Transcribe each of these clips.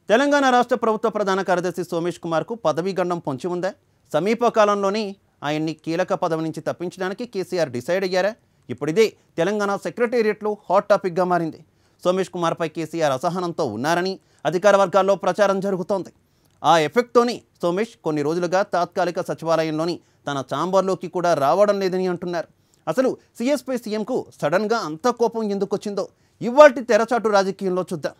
తెలంగాణ రాష్ట్ర ప్రభుత్వ ప్రధాన కార్యదర్శి సోమేష్ కుమార్కు పదవీ గండం పొంచి ఉందా సమీప కాలంలోని ఆయన్ని కీలక పదవి నుంచి తప్పించడానికి కేసీఆర్ డిసైడ్ అయ్యారా ఇప్పుడు ఇదే తెలంగాణ సెక్రటేరియట్లో హాట్ టాపిక్గా మారింది సోమేష్ కుమార్పై కేసీఆర్ అసహనంతో ఉన్నారని అధికార వర్గాల్లో ప్రచారం జరుగుతోంది ఆ ఎఫెక్ట్తోని సోమేష్ కొన్ని రోజులుగా తాత్కాలిక సచివాలయంలోని తన ఛాంబర్లోకి కూడా రావడం లేదని అంటున్నారు అసలు సీఎస్పై సీఎంకు సడన్గా అంత కోపం ఎందుకు వచ్చిందో ఇవాల్టి తెరచాటు రాజకీయంలో చూద్దాం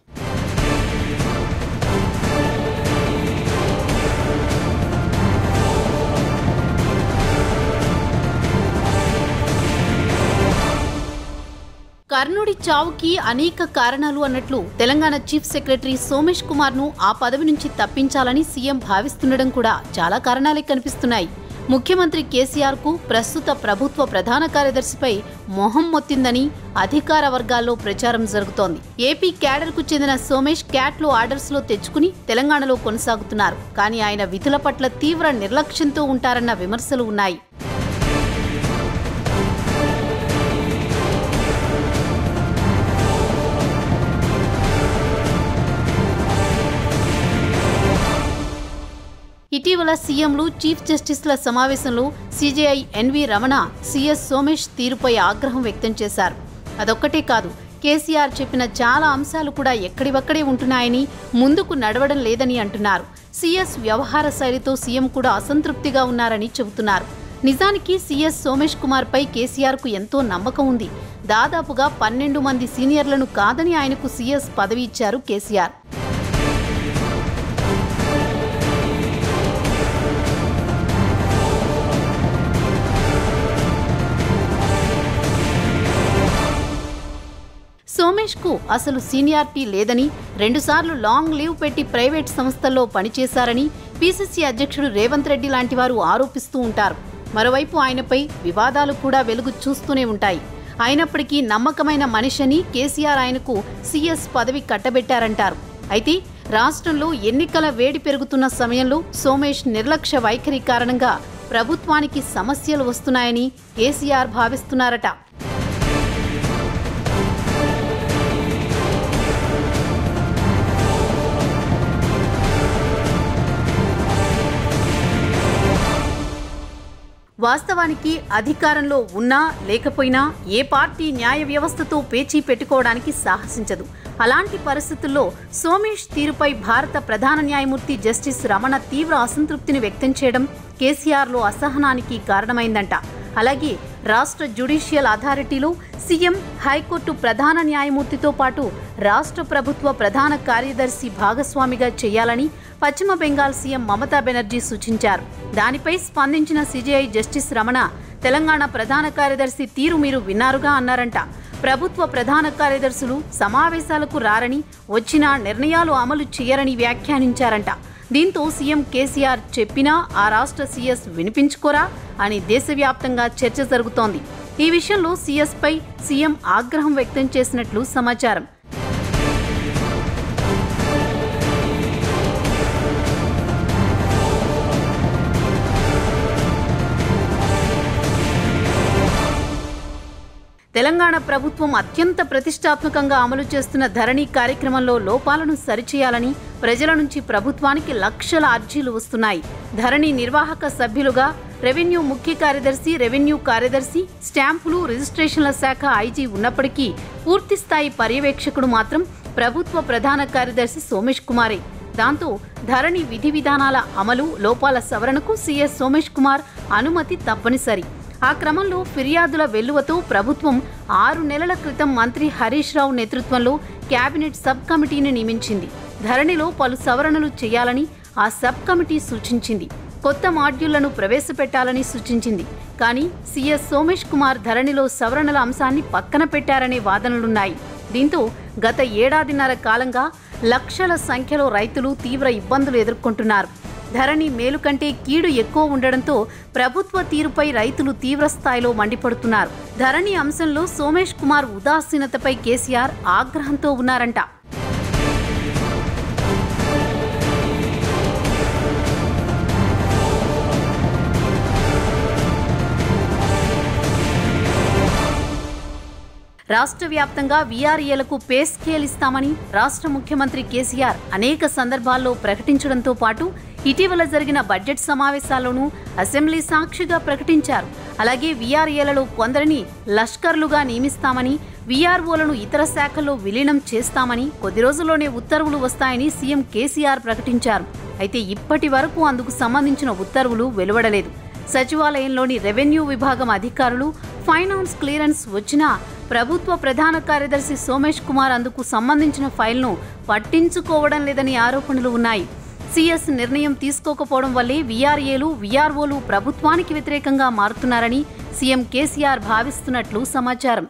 కర్ణుడి చావుకి అనేక కారణాలు అన్నట్లు తెలంగాణ చీఫ్ సెక్రటరీ సోమేష్ కుమార్ ను ఆ పదవి నుంచి తప్పించాలని సీఎం భావిస్తుండడం కూడా చాలా కారణాలే కనిపిస్తున్నాయి ముఖ్యమంత్రి కేసీఆర్ కు ప్రస్తుత ప్రభుత్వ ప్రధాన కార్యదర్శిపై మొహం మొత్తిందని అధికార వర్గాల్లో ప్రచారం జరుగుతోంది ఏపీ క్యాడర్ కు చెందిన సోమేష్ క్యాట్లో ఆర్డర్స్ లో తెచ్చుకుని తెలంగాణలో కొనసాగుతున్నారు కానీ ఆయన విధుల పట్ల తీవ్ర నిర్లక్ష్యంతో ఉంటారన్న విమర్శలు ఉన్నాయి ఇటీవల సీఎంలు చీఫ్ జస్టిస్ల సమావేశంలో CJI NV Ramana CS Somesh తీరుపై ఆగ్రహం వ్యక్తం చేశారు అదొక్కటే కాదు కేసీఆర్ చెప్పిన చాలా అంశాలు కూడా ఎక్కడివక్కడే ఉంటున్నాయని ముందుకు నడవడం లేదని అంటున్నారు సీఎస్ వ్యవహార శైలితో సీఎం కూడా అసంతృప్తిగా ఉన్నారని చెబుతున్నారు నిజానికి సీఎస్ సోమేష్ కుమార్ పై కేసీఆర్ కు ఎంతో నమ్మకం ఉంది దాదాపుగా పన్నెండు మంది సీనియర్లను కాదని ఆయనకు సీఎస్ పదవి ఇచ్చారు కేసీఆర్ సోమేష్ కు అసలు సీనియారిటీ లేదని రెండుసార్లు లాంగ్ లీవ్ పెట్టి ప్రైవేట్ సంస్థల్లో పనిచేశారని పీసీసీ అధ్యక్షుడు రేవంత్ రెడ్డి లాంటి వారు ఆరోపిస్తూ ఉంటారు మరోవైపు ఆయనపై వివాదాలు కూడా వెలుగు చూస్తూనే ఉంటాయి అయినప్పటికీ నమ్మకమైన మనిషిని కేసీఆర్ ఆయనకు సీఎస్ పదవి కట్టబెట్టారంటారు అయితే రాష్ట్రంలో ఎన్నికల వేడి పెరుగుతున్న సమయంలో సోమేష్ నిర్లక్ష్య వైఖరి కారణంగా ప్రభుత్వానికి సమస్యలు వస్తున్నాయని కేసీఆర్ భావిస్తున్నారట వాస్తవానికి అధికారంలో ఉన్నా లేకపోయినా ఏ పార్టీ న్యాయ వ్యవస్థతో పేచీ పెట్టుకోవడానికి సాహసించదు అలాంటి పరిస్థితుల్లో సోమేష్ తీరుపై భారత ప్రధాన న్యాయమూర్తి జస్టిస్ రమణ తీవ్ర అసంతృప్తిని వ్యక్తం చేయడం కేసీఆర్లో అసహనానికి కారణమైందంట అలాగే రాష్ట్ర జ్యుడిషియల్ అథారిటీలో సీఎం హైకోర్టు ప్రధాన న్యాయమూర్తితో పాటు రాష్ట్ర ప్రభుత్వ ప్రధాన కార్యదర్శి భాగస్వామిగా చేయాలని పశ్చిమ బెంగాల్ సీఎం మమతా బెనర్జీ సూచించారు దానిపై స్పందించిన సిజేఐ జస్టిస్ రమణ తెలంగాణ ప్రధాన కార్యదర్శి తీరు మీరు విన్నారుగా అన్నారంట ప్రభుత్వ ప్రధాన కార్యదర్శులు సమావేశాలకు రారని వచ్చినా నిర్ణయాలు అమలు చేయరని వ్యాఖ్యానించారంట దీంతో సీఎం కేసీఆర్ చెప్పినా ఆ రాష్ట్ర సీఎస్ వినిపించుకోరా అని దేశవ్యాప్తంగా చర్చ జరుగుతోంది ఈ విషయంలో సీఎస్పై సీఎం ఆగ్రహం వ్యక్తం చేసినట్లు సమాచారం తెలంగాణ ప్రభుత్వం అత్యంత ప్రతిష్టాత్మకంగా అమలు చేస్తున్న ధరణి కార్యక్రమంలో లోపాలను సరిచేయాలని ప్రజల నుంచి ప్రభుత్వానికి లక్షల అర్జీలు వస్తున్నాయి ధరణి నిర్వాహక సభ్యులుగా రెవెన్యూ ముఖ్య కార్యదర్శి రెవెన్యూ కార్యదర్శి స్టాంపులు రిజిస్ట్రేషన్ల శాఖ ఐజీ ఉన్నప్పటికీ పూర్తిస్థాయి పర్యవేక్షకుడు మాత్రం ప్రభుత్వ ప్రధాన కార్యదర్శి సోమేష్ కుమారే దాంతో ధరణి విధి విధానాల అమలు లోపాల సవరణకు సీఎస్ సోమేష్ కుమార్ అనుమతి తప్పనిసరి ఆ క్రమంలో ఫిర్యాదుల వెల్లువతో ప్రభుత్వం ఆరు నెలల క్రితం మంత్రి హరీష్ రావు నేతృత్వంలో కేబినెట్ సబ్ కమిటీని నియమించింది ధరణిలో పలు సవరణలు చేయాలని ఆ సబ్ కమిటీ సూచించింది కొత్త మాడ్యూళ్లను ప్రవేశపెట్టాలని సూచించింది కానీ సీఎస్ సోమేష్ కుమార్ ధరణిలో సవరణల అంశాన్ని పక్కన పెట్టారనే వాదనలున్నాయి దీంతో గత ఏడాదిన్నర కాలంగా లక్షల సంఖ్యలో రైతులు తీవ్ర ఇబ్బందులు ఎదుర్కొంటున్నారు ధరణి మేలు కంటే కీడు ఎక్కువ ఉండడంతో ప్రభుత్వ తీరుపై రైతులు తీవ్ర స్థాయిలో మండిపడుతున్నారు ధరణి అంశంలో సోమేష్ కుమార్ ఉదాసీనతపై కేసీఆర్ ఆగ్రహంతో ఉన్నారంట రాష్ట్ర వ్యాప్తంగా వీఆర్ఏలకు పే స్కేల్ ఇస్తామని రాష్ట్ర ముఖ్యమంత్రి కేసీఆర్ అనేక సందర్భాల్లో ప్రకటించడంతో పాటు ఇటీవల జరిగిన బడ్జెట్ సమావేశాల్లోనూ అసెంబ్లీ సాక్షిగా ప్రకటించారు అలాగే వీఆర్ఏలలో కొందరిని లష్కర్లుగా నియమిస్తామని వీఆర్ఓలను ఇతర శాఖల్లో విలీనం చేస్తామని కొద్ది రోజుల్లోనే ఉత్తర్వులు వస్తాయని సీఎం కేసీఆర్ ప్రకటించారు అయితే ఇప్పటి వరకు అందుకు సంబంధించిన ఉత్తర్వులు వెలువడలేదు సచివాలయంలోని రెవెన్యూ విభాగం అధికారులు ఫైనాన్స్ క్లియరెన్స్ వచ్చినా ప్రభుత్వ ప్రధాన కార్యదర్శి సోమేష్ కుమార్ అందుకు సంబంధించిన ఫైల్ను పట్టించుకోవడం లేదని ఆరోపణలు ఉన్నాయి సీఎస్ నిర్ణయం తీసుకోకపోవడం వల్లే వీఆర్ఏలు వీఆర్ఓలు ప్రభుత్వానికి వ్యతిరేకంగా మారుతున్నారని సీఎం కేసీఆర్ భావిస్తున్నట్లు సమాచారం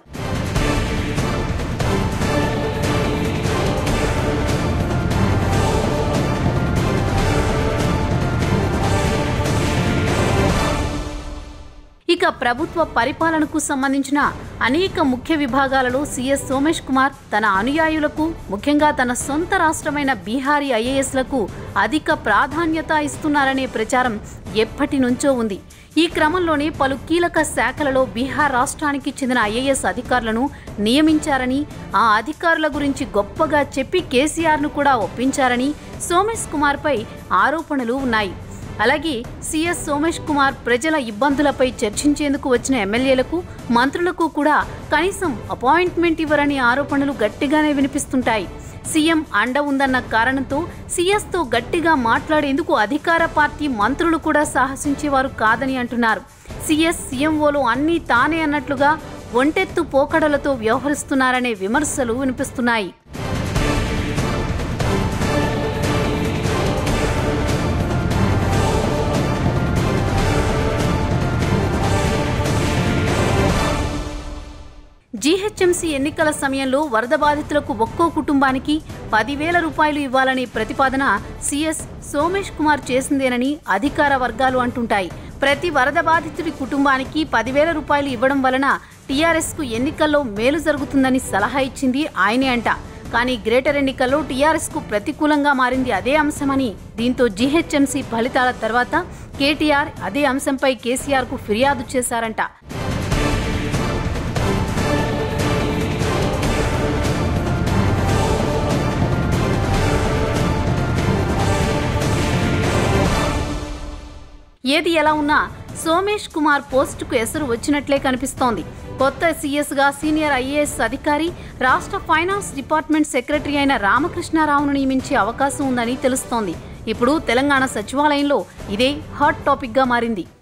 ఇక ప్రభుత్వ పరిపాలనకు సంబంధించిన అనేక ముఖ్య విభాగాలలో సీఎస్ సోమేష్ కుమార్ తన అనుయాయులకు ముఖ్యంగా తన సొంత రాష్ట్రమైన బీహారీ ఐఏఎస్లకు అధిక ప్రాధాన్యత ఇస్తున్నారనే ప్రచారం ఎప్పటి నుంచో ఉంది ఈ క్రమంలోనే పలు కీలక శాఖలలో బీహార్ రాష్ట్రానికి చెందిన ఐఏఎస్ అధికారులను నియమించారని ఆ అధికారుల గురించి గొప్పగా చెప్పి కేసీఆర్ను కూడా ఒప్పించారని సోమేష్ కుమార్పై ఆరోపణలు ఉన్నాయి అలాగే సీఎస్ సోమేష్ కుమార్ ప్రజల ఇబ్బందులపై చర్చించేందుకు వచ్చిన ఎమ్మెల్యేలకు మంత్రులకు కూడా కనీసం అపాయింట్మెంట్ ఇవ్వరని ఆరోపణలు గట్టిగానే వినిపిస్తుంటాయి సీఎం అండ ఉందన్న కారణంతో సీఎస్తో గట్టిగా మాట్లాడేందుకు అధికార పార్టీ మంత్రులు కూడా సాహసించేవారు కాదని అంటున్నారు సీఎస్ సీఎంఓలో అన్నీ తానే అన్నట్లుగా ఒంటెత్తు పోకడలతో వ్యవహరిస్తున్నారనే విమర్శలు వినిపిస్తున్నాయి జీహెచ్ఎంసీ ఎన్నికల సమయంలో వరద బాధితులకు ఒక్కో కుటుంబానికి పదివేల రూపాయలు ఇవ్వాలనే ప్రతిపాదన సీఎస్ సోమేష్ కుమార్ చేసిందేనని అధికార వర్గాలు అంటుంటాయి ప్రతి వరద బాధితుడి కుటుంబానికి పదివేల రూపాయలు ఇవ్వడం వలన టీఆర్ఎస్కు ఎన్నికల్లో మేలు జరుగుతుందని సలహా ఇచ్చింది ఆయనే అంట కానీ గ్రేటర్ ఎన్నికల్లో టీఆర్ఎస్కు ప్రతికూలంగా మారింది అదే అంశమని దీంతో జీహెచ్ఎంసీ ఫలితాల తర్వాత కేటీఆర్ అదే అంశంపై కేసీఆర్కు ఫిర్యాదు చేశారంట ఏది ఎలా ఉన్నా సోమేష్ కుమార్ పోస్టుకు ఎసరు వచ్చినట్లే కనిపిస్తోంది కొత్త సీఎస్గా సీనియర్ ఐఏఎస్ అధికారి రాష్ట్ర ఫైనాన్స్ డిపార్ట్మెంట్ సెక్రటరీ అయిన రామకృష్ణారావును నియమించే అవకాశం ఉందని తెలుస్తోంది ఇప్పుడు తెలంగాణ సచివాలయంలో ఇదే హాట్ టాపిక్గా మారింది